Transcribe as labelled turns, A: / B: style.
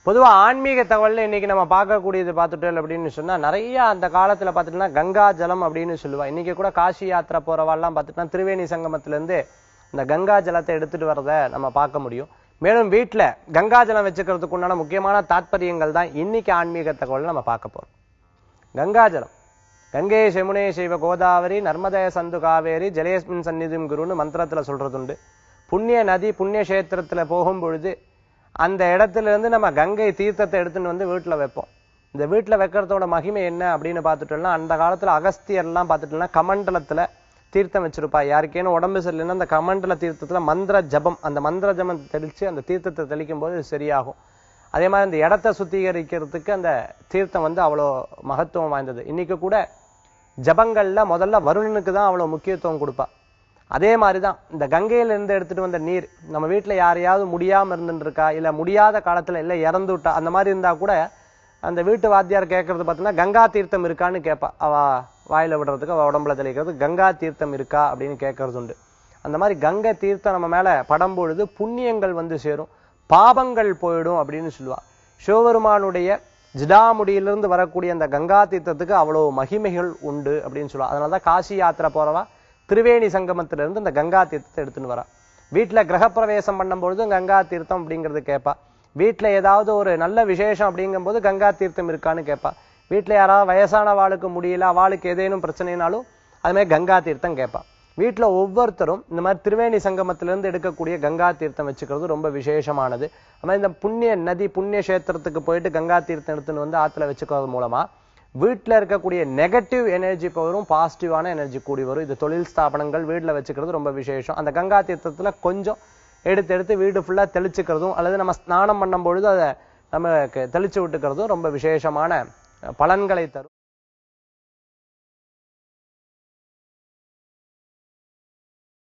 A: பொதுவா ஆன்மீக தகவல்ல இன்னைக்கு நம்ம பார்க்கக்கூடியது பார்த்துட்டோம் அப்படின்னு சொன்னா நிறைய அந்த காலத்துல பார்த்துட்டோம்னா கங்கா ஜலம் அப்படின்னு சொல்லுவா இன்னைக்கு கூட காசி யாத்திரை போறவாள்லாம் பார்த்துட்டோம்னா திரிவேணி சங்கமத்துல இருந்து இந்த கங்கா ஜலத்தை எடுத்துட்டு வரத நம்ம பார்க்க முடியும் மேலும் வீட்டுல கங்கா ஜலம் வச்சுக்கிறதுக்கு உண்டான முக்கியமான தாத்பரியங்கள் தான் இன்னைக்கு ஆன்மீக தகவல் நம்ம பார்க்க போறோம் கங்காஜலம் கங்கை செமுனே செய்வ கோதாவரி நர்மதய சந்து காவேரி ஜலேஸ்மின் சந்நிதிம் குருன்னு மந்திரத்துல சொல்றதுண்டு புண்ணிய நதி புண்ணிய கஷேத்திரத்துல போகும் பொழுது அந்த இடத்துல இருந்து நம்ம கங்கை தீர்த்தத்தை எடுத்துன்னு வந்து வீட்டுல வைப்போம் இந்த வீட்டுல வைக்கிறதோட மகிமை என்ன அப்படின்னு பார்த்துட்டோம்னா அந்த காலத்துல அகஸ்தியர்லாம் பார்த்துட்டோம்னா கமண்டலத்துல தீர்த்தம் வச்சிருப்பா யாருக்கேனும் உடம்பு சரியில்லைன்னா அந்த கமண்டல தீர்த்தத்துல மந்திர ஜபம் அந்த மந்திர ஜபம் தெளிச்சு அந்த தீர்த்தத்தை தெளிக்கும் போது இது சரியாகும் அதே மாதிரி அந்த இடத்த சுத்திகரிக்கிறதுக்கு அந்த தீர்த்தம் வந்து அவ்வளோ மகத்துவம் வாய்ந்தது இன்னைக்கு கூட ஜபங்கள்ல முதல்ல வருணனுக்கு தான் அவ்வளோ முக்கியத்துவம் கொடுப்பா அதே மாதிரி தான் இந்த கங்கையில இருந்து எடுத்துட்டு வந்த நீர் நம்ம வீட்டுல யாரையாவது முடியாம இருந்துட்டு இருக்கா இல்ல முடியாத காலத்துல இல்ல இறந்து விட்டா அந்த மாதிரி இருந்தா கூட அந்த வீட்டு வாத்தியார் கேட்கறது பார்த்தீங்கன்னா கங்கா தீர்த்தம் இருக்கான்னு கேட்பா அவ வாயில விடுறதுக்கு அவ உடம்புல தெளிக்கிறதுக்கு கங்கா தீர்த்தம் இருக்கா அப்படின்னு கேட்கறது உண்டு அந்த மாதிரி கங்கை தீர்த்தம் நம்ம மேல படம் பொழுது புண்ணியங்கள் வந்து சேரும் பாபங்கள் போயிடும் அப்படின்னு சொல்லுவா சிவபெருமானுடைய ஜிடாமுடியிலிருந்து வரக்கூடிய அந்த கங்கா தீர்த்தத்துக்கு அவ்வளவு மகிமைகள் உண்டு அப்படின்னு சொல்லுவா அதனாலதான் காசி யாத்திரை போறவா திரிவேணி சங்கமத்திலிருந்து இந்த கங்கா தீர்த்தத்தை எடுத்துன்னு வரா வீட்டுல கிரகப்பிரவேசம் பண்ணும்பொழுது கங்கா தீர்த்தம் அப்படிங்கிறது கேட்பா வீட்டுல ஏதாவது ஒரு நல்ல விசேஷம் அப்படிங்கும்போது கங்கா தீர்த்தம் இருக்கான்னு கேட்பா வீட்டுல யாராவது வயசான வாளுக்கு முடியல அவளுக்கு ஏதேனும் பிரச்சனைனாலும் அது மாதிரி கங்கா தீர்த்தம் கேட்பா வீட்டுல ஒவ்வொருத்தரும் இந்த மாதிரி திரிவேணி சங்கமத்திலிருந்து எடுக்கக்கூடிய கங்கா தீர்த்தம் வச்சுக்கிறது ரொம்ப விசேஷமானது அது மாதிரி இந்த புண்ணிய நதி புண்ணிய கஷேத்திரத்துக்கு போயிட்டு கங்கா தீர்த்தம் எடுத்துன்னு வந்து ஆத்துல வச்சுக்கிறது மூலமா வீட்டுல இருக்கக்கூடிய நெகட்டிவ் எனர்ஜி வரும் பாசிட்டிவான எனர்ஜி கூடி வரும் இது தொழில் ஸ்தாபனங்கள் வீட்டுல வச்சுக்கிறது ரொம்ப விசேஷம் அந்த கங்கா தீர்த்தத்துல கொஞ்சம் எடுத்து எடுத்து வீடு ஃபுல்லா தெளிச்சுக்கிறதும் அல்லது நம்ம ஸ்நானம் பண்ணும் பொழுது அதை நம்ம தெளிச்சு விட்டுக்கிறதும் ரொம்ப விசேஷமான பலன்களை தரும்